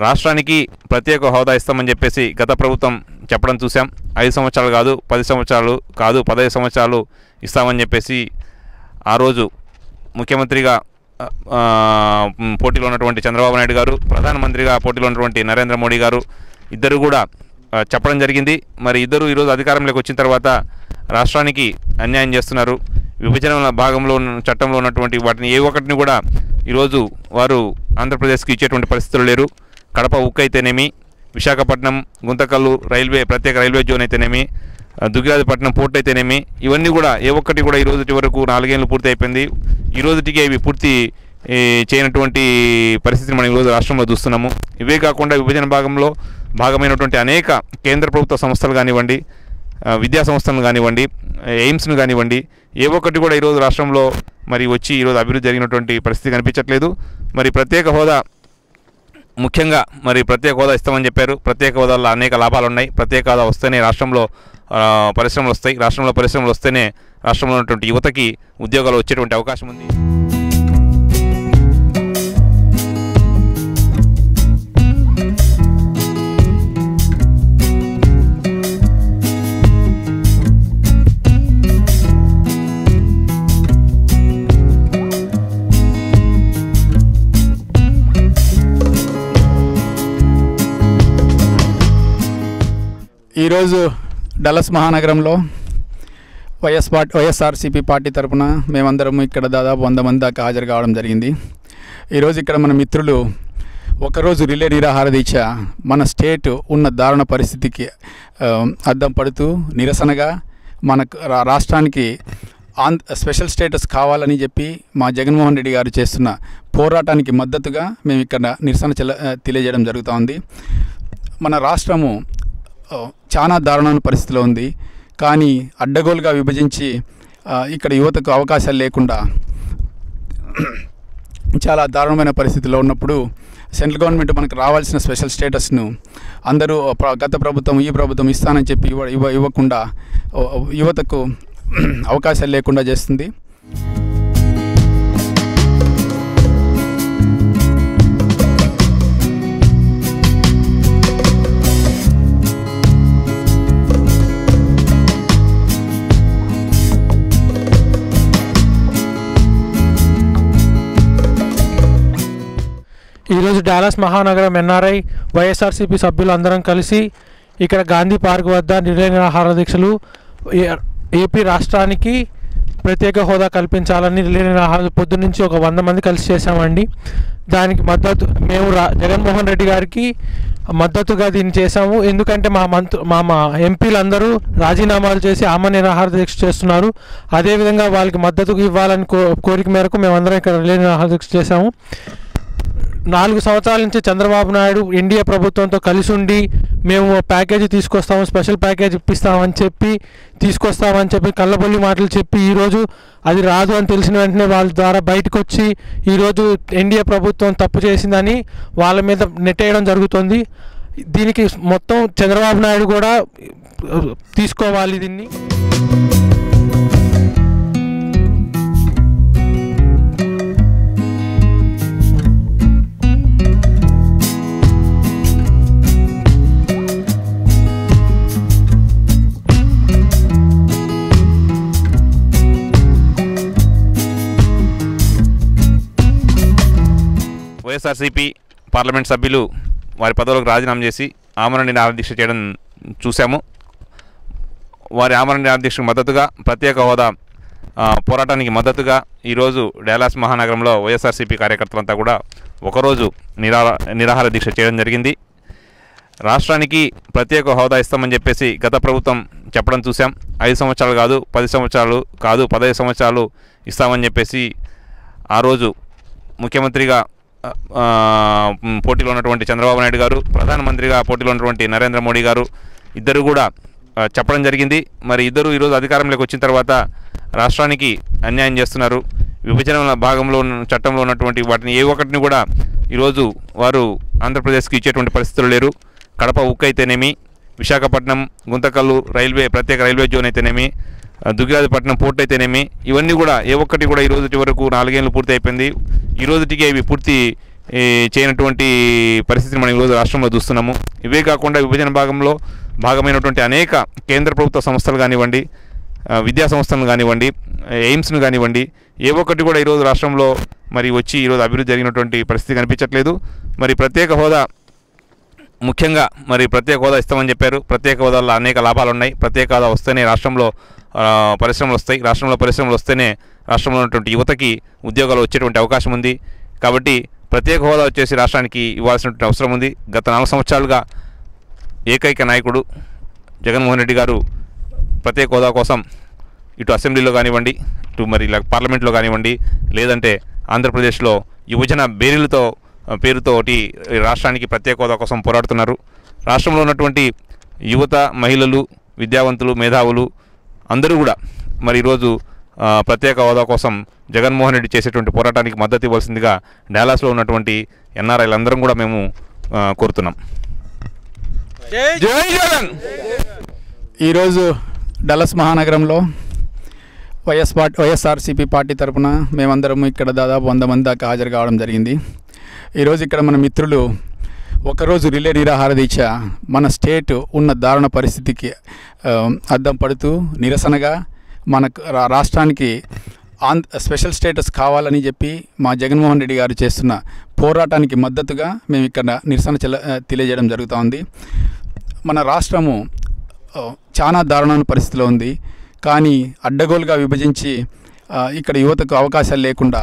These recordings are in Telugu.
రాష్ట్రానికి ప్రత్యేక హోదా ఇస్తామని చెప్పేసి గత ప్రభుత్వం చెప్పడం చూసాం ఐదు సంవత్సరాలు కాదు పది సంవత్సరాలు కాదు పదహైదు సంవత్సరాలు ఇస్తామని చెప్పేసి ఆ రోజు ముఖ్యమంత్రిగా ఆ, ఆ, మ్, పోటీలో ఉన్నటువంటి చంద్రబాబు నాయుడు గారు ప్రధానమంత్రిగా పోటీలో ఉన్నటువంటి నరేంద్ర మోడీ గారు ఇద్దరు కూడా ఆ, చెప్పడం జరిగింది మరి ఇద్దరు ఈరోజు అధికారంలోకి వచ్చిన తర్వాత రాష్ట్రానికి అన్యాయం చేస్తున్నారు విభజన భాగంలో ఉన్న చట్టంలో ఉన్నటువంటి వాటిని ఏ ఒక్కటిని కూడా ఈరోజు వారు ఆంధ్రప్రదేశ్కి ఇచ్చేటువంటి పరిస్థితులు లేరు కడప ఉక్కు అయితేనేమి విశాఖపట్నం గుంతకల్లు రైల్వే ప్రత్యేక రైల్వే జోన్ అయితేనేమి ఆ, దుగ్గిరాజపట్నం పోర్ట్ అయితేనేమి ఇవన్నీ కూడా ఏ ఒక్కటి కూడా ఈ రోజుటి వరకు నాలుగేళ్ళు పూర్తి అయిపోయింది ఈ రోజుటికే ఇవి పూర్తి ఈ, చేయనటువంటి పరిస్థితిని మనం ఈరోజు రాష్ట్రంలో చూస్తున్నాము ఇవే కాకుండా విభజన భాగంలో భాగమైనటువంటి అనేక కేంద్ర ప్రభుత్వ సంస్థలు కానివ్వండి ఆ, విద్యా సంస్థలను కానివ్వండి ఎయిమ్స్ను కానివ్వండి ఏ ఒక్కటి కూడా ఈరోజు రాష్ట్రంలో మరి వచ్చి ఈరోజు అభివృద్ధి జరిగినటువంటి పరిస్థితి కనిపించట్లేదు మరి ప్రత్యేక హోదా ముఖ్యంగా మరి ప్రత్యేక హోదా ఇస్తామని చెప్పారు ప్రత్యేక హోదాలో అనేక లాభాలు ఉన్నాయి ప్రత్యేక హోదా వస్తేనే రాష్ట్రంలో ఆ, పరిశ్రమలు వస్తాయి రాష్ట్రంలో పరిశ్రమలు వస్తేనే రాష్ట్రంలో ఉన్నటువంటి యువతకి ఉద్యోగాలు వచ్చేటువంటి అవకాశం ఉంది ఈరోజు డలస్ మహానగరంలో వైఎస్ పార్టీ వైఎస్ఆర్సీపీ పార్టీ తరపున మేమందరం ఇక్కడ దాదాపు వంద మంది దాకా హాజరు కావడం జరిగింది ఈరోజు ఇక్కడ మన మిత్రులు ఒకరోజు రిలే నిరాహార దీక్ష మన స్టేట్ ఉన్న దారుణ పరిస్థితికి ఆ, అద్దం పడుతూ నిరసనగా మనకు రా- రాష్ట్రానికి ఆంధ్ర స్పెషల్ స్టేటస్ కావాలని చెప్పి మా జగన్మోహన్ రెడ్డి గారు చేస్తున్న పోరాటానికి మద్దతుగా మేము ఇక్కడ నిరసన చెల తెలియజేయడం జరుగుతూ ఉంది మన రాష్ట్రము ఆ, చాలా దారుణమైన పరిస్థితిలో ఉంది కానీ అడ్డగోలుగా విభజించి ఆ, ఇక్కడ యువతకు అవకాశాలు లేకుండా చాలా దారుణమైన పరిస్థితిలో ఉన్నప్పుడు సెంట్రల్ గవర్నమెంట్ మనకు రావాల్సిన స్పెషల్ స్టేటస్ను అందరూ ప్ర- గత ప్రభుత్వం ఈ ప్రభుత్వం ఇస్తానని చెప్పి ఇవ్వ ఇవ్వ ఇవ్వకుండా ఓ- యువతకు అవకాశాలు లేకుండా చేస్తుంది ఈరోజు డాలస్ మహానగరం ఎన్ఆర్ఐ వైఎస్ఆర్సీపీ సభ్యులు అందరం కలిసి ఇక్కడ గాంధీ పార్క్ వద్ద నిర్ణయ నిరాహార దీక్షలు ఏ- ఏపీ రాష్ట్రానికి ప్రత్యేక హోదా కల్పించాలని నిర్ణయ నిరాహార పొద్దు నుంచి ఒక వంద మంది కలిసి చేశామండి దానికి మద్దతు మేము రా జగన్మోహన్ రెడ్డి గారికి మద్దతుగా దీన్ని చేశాము ఎందుకంటే మా మంత్రు మా మా ఎంపీలందరూ రాజీనామాలు చేసి ఆమ నిరాహార దీక్ష చేస్తున్నారు అదేవిధంగా వాళ్ళకి మద్దతు ఇవ్వాలని కో కోరిక మేరకు మేమందరం ఇక్కడ రిలే నిరాహార దీక్ష చేశాము నాలుగు సంవత్సరాల నుంచి చంద్రబాబు నాయుడు ఇండియా ప్రభుత్వంతో కలిసి ఉండి మేము ప్యాకేజీ తీసుకొస్తాము స్పెషల్ ప్యాకేజ్ ఇప్పిస్తామని చెప్పి తీసుకొస్తామని చెప్పి కళ్ళబొల్లి మాటలు చెప్పి ఈరోజు అది రాదు అని తెలిసిన వెంటనే వాళ్ళ ద్వారా బయటకు వచ్చి ఈరోజు ఎన్డీఏ ప్రభుత్వం తప్పు చేసిందని వాళ్ళ మీద నెట్టేయడం జరుగుతుంది దీనికి మొత్తం చంద్రబాబు నాయుడు కూడా తీసుకోవాలి దీన్ని వైఎస్ఆర్సీపీ పార్లమెంట్ సభ్యులు వారి పదవులకు రాజీనామా చేసి ఆమరణ నిరాహార దీక్ష చేయడం చూశాము వారి ఆమరణ నిరాహార దీక్షకు మద్దతుగా ప్రత్యేక హోదా ఆ, పోరాటానికి మద్దతుగా ఈరోజు డేలాస్ మహానగరంలో వైఎస్ఆర్సీపీ కార్యకర్తలంతా కూడా ఒకరోజు నిరాహార నిరాహార దీక్ష చేయడం జరిగింది రాష్ట్రానికి ప్రత్యేక హోదా ఇస్తామని చెప్పేసి గత ప్రభుత్వం చెప్పడం చూసాం ఐదు సంవత్సరాలు కాదు పది సంవత్సరాలు కాదు పదహైదు సంవత్సరాలు ఇస్తామని చెప్పేసి ఆ రోజు ముఖ్యమంత్రిగా ఆ, ఆ, మ్, పోటీలో ఉన్నటువంటి చంద్రబాబు నాయుడు గారు ప్రధానమంత్రిగా పోటీలో ఉన్నటువంటి నరేంద్ర మోడీ గారు ఇద్దరు కూడా ఆ, చెప్పడం జరిగింది మరి ఇద్దరు ఈరోజు అధికారంలోకి వచ్చిన తర్వాత రాష్ట్రానికి అన్యాయం చేస్తున్నారు విభజన భాగంలో ఉన్న చట్టంలో ఉన్నటువంటి వాటిని ఏ ఒక్కటిని కూడా ఈరోజు వారు ఆంధ్రప్రదేశ్కి ఇచ్చేటువంటి పరిస్థితులు లేరు కడప ఉక్కు అయితేనేమి విశాఖపట్నం గుంతకల్లు రైల్వే ప్రత్యేక రైల్వే జోన్ అయితేనేమి ఆ, దుగ్గిరాజపట్నం పోర్ట్ అయితేనేమి ఇవన్నీ కూడా ఏ ఒక్కటి కూడా ఈ రోజుటి వరకు నాలుగేళ్ళు పూర్తి అయిపోయింది ఈ రోజుటికే ఇవి పూర్తి ఈ చేయనటువంటి పరిస్థితిని మనం ఈరోజు రాష్ట్రంలో చూస్తున్నాము ఇవే కాకుండా విభజన భాగంలో భాగమైనటువంటి అనేక కేంద్ర ప్రభుత్వ సంస్థలు కానివ్వండి ఆ, విద్యా సంస్థలను కానివ్వండి ఎయిమ్స్ను కానివ్వండి ఏ ఒక్కటి కూడా ఈరోజు రాష్ట్రంలో మరి వచ్చి ఈరోజు అభివృద్ధి జరిగినటువంటి పరిస్థితి కనిపించట్లేదు మరి ప్రత్యేక హోదా ముఖ్యంగా మరి ప్రత్యేక హోదా ఇస్తామని చెప్పారు ప్రత్యేక హోదాలో అనేక లాభాలు ఉన్నాయి ప్రత్యేక హోదా వస్తేనే రాష్ట్రంలో ఆ, పరిశ్రమలు వస్తాయి రాష్ట్రంలో పరిశ్రమలు వస్తేనే రాష్ట్రంలో ఉన్నటువంటి యువతకి ఉద్యోగాలు వచ్చేటువంటి అవకాశం ఉంది కాబట్టి ప్రత్యేక హోదా వచ్చేసి రాష్ట్రానికి ఇవ్వాల్సినటువంటి అవసరం ఉంది గత నాలుగు సంవత్సరాలుగా ఏకైక నాయకుడు జగన్మోహన్ రెడ్డి గారు ప్రత్యేక హోదా కోసం ఇటు అసెంబ్లీలో కానివ్వండి ఇటు మరి ఇలా పార్లమెంట్లో కానివ్వండి లేదంటే ఆంధ్రప్రదేశ్లో యువజన బేరీలతో ఆ, పేరుతోటి ఈ రాష్ట్రానికి ప్రత్యేక హోదా కోసం పోరాడుతున్నారు రాష్ట్రంలో ఉన్నటువంటి యువత మహిళలు విద్యావంతులు మేధావులు అందరూ కూడా మరి ఈరోజు ఆ, ప్రత్యేక హోదా కోసం జగన్మోహన్ రెడ్డి చేసేటువంటి పోరాటానికి మద్దతు ఇవ్వాల్సిందిగా డాలాస్లో ఉన్నటువంటి ఎన్ఆర్ఐలందరం కూడా మేము ఆ, కోరుతున్నాం జై జగన్ ఈరోజు డలస్ మహానగరంలో వైఎస్ పార్టీ వైఎస్ఆర్సీపీ పార్టీ తరపున మేమందరం ఇక్కడ దాదాపు వంద మంది దాకా హాజరు కావడం జరిగింది ఈరోజు ఇక్కడ మన మిత్రులు ఒకరోజు రిలే నిరాహార దీక్ష మన స్టేట్ ఉన్న దారుణ పరిస్థితికి ఆ, అద్దం పడుతూ నిరసనగా మన రా- రాష్ట్రానికి ఆంధ్ర స్పెషల్ స్టేటస్ కావాలని చెప్పి మా జగన్మోహన్ రెడ్డి గారు చేస్తున్న పోరాటానికి మద్దతుగా మేము ఇక్కడ నిరసన చెల తెలియజేయడం జరుగుతూ ఉంది మన రాష్ట్రము ఆ, చాలా దారుణమైన పరిస్థితిలో ఉంది కానీ అడ్డగోలుగా విభజించి ఆ, ఇక్కడ యువతకు అవకాశాలు లేకుండా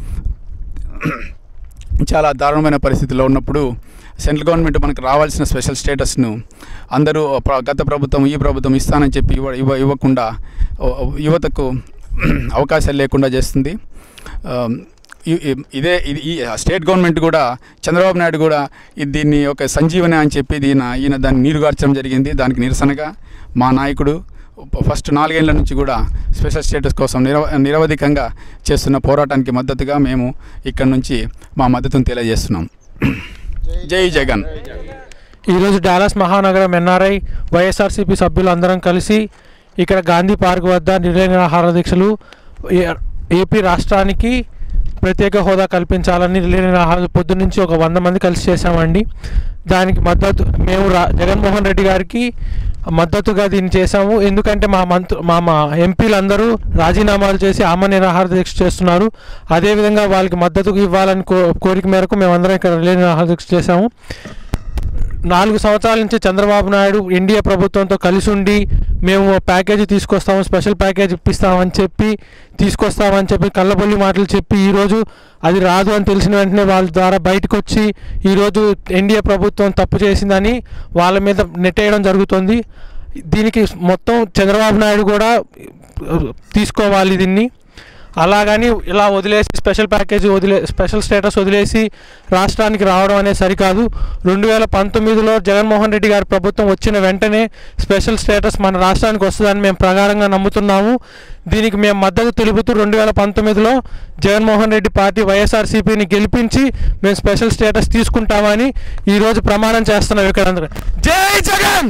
చాలా దారుణమైన పరిస్థితిలో ఉన్నప్పుడు సెంట్రల్ గవర్నమెంట్ మనకు రావాల్సిన స్పెషల్ స్టేటస్ను అందరూ ప్ర- గత ప్రభుత్వం ఈ ప్రభుత్వం ఇస్తానని చెప్పి ఇవ్వ ఇవ్వ ఇవ్వకుండా ఓ- యువతకు అవకాశాలు లేకుండా చేస్తుంది ఆ, ఇ- ఇ- ఇదే ఇది ఈ స్టేట్ గవర్నమెంట్ కూడా చంద్రబాబు నాయుడు కూడా ఇది దీన్ని ఒక సంజీవని అని చెప్పి దీని ఈయన దాన్ని నీరుగార్చడం జరిగింది దానికి నిరసనగా మా నాయకుడు ఫస్ట్ నాలుగేళ్ల నుంచి కూడా స్పెషల్ స్టేటస్ కోసం నిరవ నిరవధికంగా చేస్తున్న పోరాటానికి మద్దతుగా మేము ఇక్కడ నుంచి మా మద్దతును తెలియజేస్తున్నాం జై జగన్ ఈరోజు డాలస్ మహానగరం ఎన్ఆర్ఐ వైఎస్ఆర్సీపీ సభ్యులు అందరం కలిసి ఇక్కడ గాంధీ పార్క్ వద్ద నిర్ణయ నిరాహార దీక్షలు ఏ- ఏపీ రాష్ట్రానికి ప్రత్యేక హోదా కల్పించాలని నిర్ణయ నిరాహార పొద్దు నుంచి ఒక వంద మంది కలిసి చేశామండి దానికి మద్దతు మేము రా జగన్మోహన్ రెడ్డి గారికి మద్దతుగా దీన్ని చేశాము ఎందుకంటే మా మంత్రు మా మా ఎంపీలందరూ రాజీనామాలు చేసి ఆమ నిరాహార దీక్ష చేస్తున్నారు అదేవిధంగా వాళ్ళకి మద్దతు ఇవ్వాలని కో కోరిక మేరకు మేమందరం ఇక్కడ రిలే నిరాహార దీక్ష చేశాము నాలుగు సంవత్సరాల నుంచి చంద్రబాబు నాయుడు ఎన్డీఏ ప్రభుత్వంతో కలిసి ఉండి మేము ఓ ప్యాకేజీ తీసుకొస్తాము స్పెషల్ ప్యాకేజ్ ఇప్పిస్తామని చెప్పి తీసుకొస్తామని చెప్పి కళ్ళబొల్లి మాటలు చెప్పి ఈరోజు అది రాదు అని తెలిసిన వెంటనే వాళ్ళ ద్వారా బయటకు వచ్చి ఈరోజు ఎన్డీఏ ప్రభుత్వం తప్పు చేసిందని వాళ్ళ మీద నెట్టేయడం జరుగుతుంది దీనికి మొత్తం చంద్రబాబు నాయుడు కూడా తీసుకోవాలి దీన్ని అలాగని ఇలా వదిలేసి స్పెషల్ ప్యాకేజీ వదిలే స్పెషల్ స్టేటస్ వదిలేసి రాష్ట్రానికి రావడం అనేది సరికాదు రెండు వేల పంతొమ్మిదిలో జగన్మోహన్ రెడ్డి గారి ప్రభుత్వం వచ్చిన వెంటనే స్పెషల్ స్టేటస్ మన రాష్ట్రానికి వస్తుందని మేము ప్రగాఢంగా నమ్ముతున్నాము దీనికి మేము మద్దతు తెలుపుతూ రెండు వేల పంతొమ్మిదిలో జగన్మోహన్ రెడ్డి పార్టీ వైఎస్ఆర్సీపీని గెలిపించి మేము స్పెషల్ స్టేటస్ తీసుకుంటామని ఈరోజు ప్రమాణం చేస్తున్నాం ఇక్కడ అందరూ జై జగన్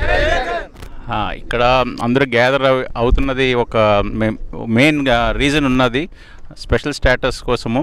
ఆ, ఇక్కడ అందరూ గ్యాదర్ అవ్- అవుతున్నది ఒక మెయిన్ రీజన్ ఉన్నది స్పెషల్ స్టేటస్ కోసము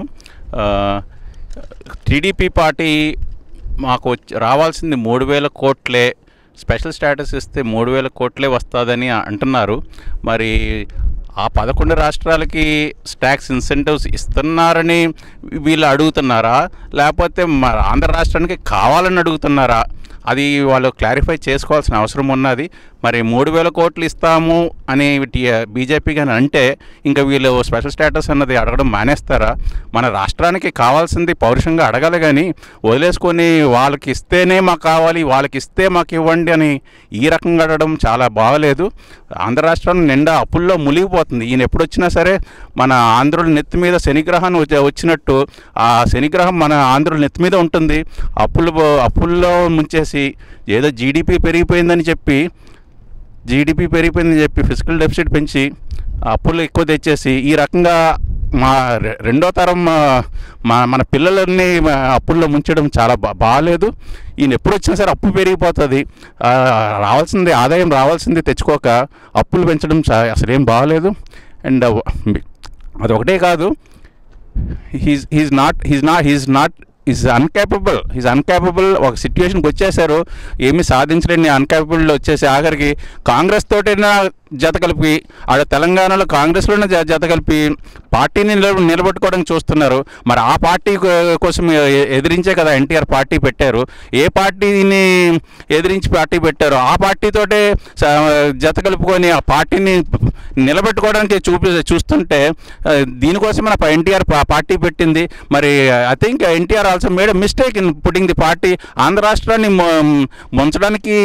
టీడీపీ పార్టీ మాకు వచ్చి- రావాల్సింది మూడు వేల కోట్లే స్పెషల్ స్టేటస్ ఇస్తే మూడు వేల కోట్లే వస్తుందని అంటున్నారు మరి ఆ పదకొండు రాష్ట్రాలకి ట్యాక్స్ ఇన్సెంటివ్స్ ఇస్తున్నారని వీళ్ళు అడుగుతున్నారా లేకపోతే మన ఆంధ్ర రాష్ట్రానికి కావాలని అడుగుతున్నారా అది వాళ్ళు క్లారిఫై చేసుకోవాల్సిన అవసరం ఉన్నది మరి మూడు వేల కోట్లు ఇస్తాము అని బీజేపీ కానీ అంటే ఇంకా వీళ్ళు స్పెషల్ స్టేటస్ అన్నది అడగడం మానేస్తారా మన రాష్ట్రానికి కావాల్సింది పౌరుషంగా అడగాలి కానీ వదిలేసుకొని వాళ్ళకి ఇస్తేనే మాకు కావాలి వాళ్ళకి ఇస్తే మాకు ఇవ్వండి అని ఈ రకంగా అడగడం చాలా బాగలేదు ఆంధ్ర రాష్ట్రం నిండా అప్పుల్లో మునిగిపోతుంది ఈయన ఎప్పుడు వచ్చినా సరే మన ఆంధ్రుల నెత్తి మీద శనిగ్రహాన్ని వచ్చి- వచ్చినట్టు ఆ శనిగ్రహం మన ఆంధ్రుల నెత్తి మీద ఉంటుంది అప్పులు అప్పుల్లో ముంచేసి ఏదో జీడిపి పెరిగిపోయిందని చెప్పి జీడిపి పెరిగిపోయిందని చెప్పి ఫిజికల్ డెఫిసిట్ పెంచి అప్పులు ఎక్కువ తెచ్చేసి ఈ రకంగా మా రె- రెండో తరం ఆ, మా మన పిల్లలని ఆ, అప్పుల్లో ముంచడం చాలా బా బాగాలేదు ఈయన ఎప్పుడు వచ్చినా సరే అప్పు పెరిగిపోతుంది ఆ, రావాల్సింది ఆదాయం రావాల్సింది తెచ్చుకోక అప్పులు పెంచడం చా- అసలేం బాగాలేదు అండ్ అది ఒకటే కాదు he's he's not he's not he's not is uncapable is uncapable ఒక సిచ్యువేషన్కి వచ్చేసారు ఏమీ సాధించలేని అన్కేపబుల్ వచ్చేసి ఆఖరికి కాంగ్రెస్ తోటైనా జత కలిపి ఆడ తెలంగాణలో కాంగ్రెస్లోనే జ- జత కలిపి పార్టీని నిలబ నిలబెట్టుకోవడానికి చూస్తున్నారు మరి ఆ పార్టీ కో- కోసం ఎ- ఎదిరించే కదా ఎన్టీఆర్ పార్టీ పెట్టారు ఏ పార్టీని ఎదిరించి పార్టీ పెట్టారు ఆ పార్టీతోటే స- జత కలుపుకొని ఆ పార్టీని నిలబెట్టుకోవడానికి చూపి చూస్తుంటే ఆ, దీనికోసం మన ఎన్టీఆర్ పార్టీ పెట్టింది మరి I think NTR also made mistake in putting the party Andhra రాష్ట్రాన్ని మొ- ముంచడానికి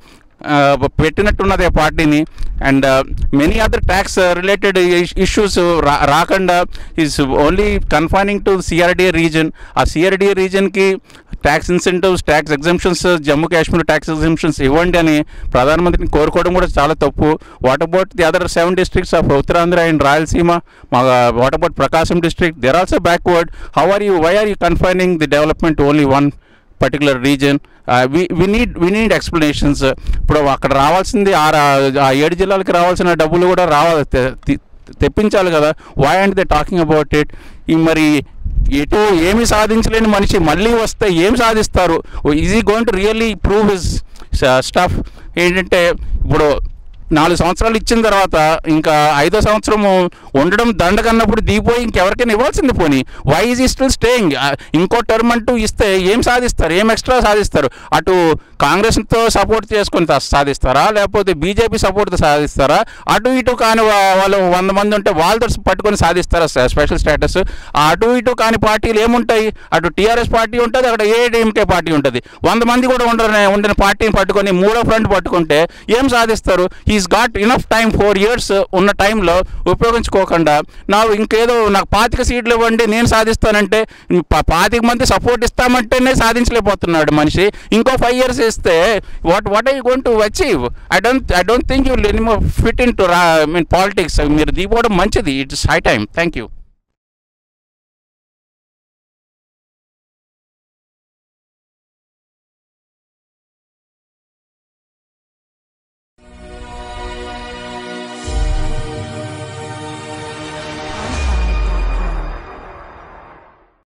ఆ, పెట్టినట్టున్నది ఆ పార్టీని and many other tax related issues రాకుండా is only confining to CRDA region ఆ సిఆర్డిఏ రీజన్కి tax incentives tax exemptions Jammu Kashmir tax exemptions ఇవ్వండి అని ప్రధానమంత్రిని కోరుకోవడం కూడా చాలా తప్పు what about the other seven districts of Uttarandhra and Rayalaseema మా what about Prakasam district there also backward how are you why are you confining the development only one particular region we need we need explanations ఇప్పుడు అక్కడ రావాల్సింది ఆ రా- ఆ ఏడు జిల్లాలకి రావాల్సిన డబ్బులు కూడా రావాలి తె- తి- తెప్పించాలి కదా why and they talking about it ఈ మరి ఎటు ఏమి సాధించలేని మనిషి మళ్ళీ వస్తే ఏం సాధిస్తారు is he going to really prove his stuff ఏంటంటే ఇప్పుడు నాలుగు సంవత్సరాలు ఇచ్చిన తర్వాత ఇంకా ఐదో సంవత్సరము ఉండడం దండకన్నప్పుడు దిగిపోయి ఇంకెవరికైనా ఇవ్వాల్సింది పోనీ why is he still staying ఇంకో టర్మ్ అంటూ ఇస్తే ఏం సాధిస్తారు ఏం ఎక్స్ట్రా సాధిస్తారు అటు కాంగ్రెస్తో సపోర్ట్ చేసుకొని తా- సాధిస్తారా లేకపోతే బీజేపీ సపోర్ట్తో సాధిస్తారా అటు ఇటు కాని వా- వాళ్ళు వంద మంది ఉంటే వాళ్ళతో పట్టుకొని సాధిస్తారా స్పె- స్పెషల్ స్టేటస్ ఆ అటు ఇటు కాని పార్టీలు ఏముంటాయి అటు టీఆర్ఎస్ పార్టీ ఉంటుంది అక్కడ ఏడీఎంకే పార్టీ ఉంటుంది వంద మంది కూడా ఉండని ఉండిన పార్టీని పట్టుకొని మూడో ఫ్రంట్ పట్టుకుంటే ఏం సాధిస్తారు is got enough time four years ఉన్న టైంలో ఉపయోగించుకోకుండా నా ఇంకేదో నాకు పాతిక సీట్లు ఇవ్వండి నేను సాధిస్తానంటే పా- పాతిక మంది సపోర్ట్ ఇస్తామంటేనే సాధించలేకపోతున్నాడు మనిషి ఇంకో ఫైవ్ ఇయర్స్ ఇస్తే what what I gone to achieve I don't I don't think you any fit in to రా మీన్ పాలిటిక్స్ మీరు దిగిపోవడం మంచిది it's high time thank you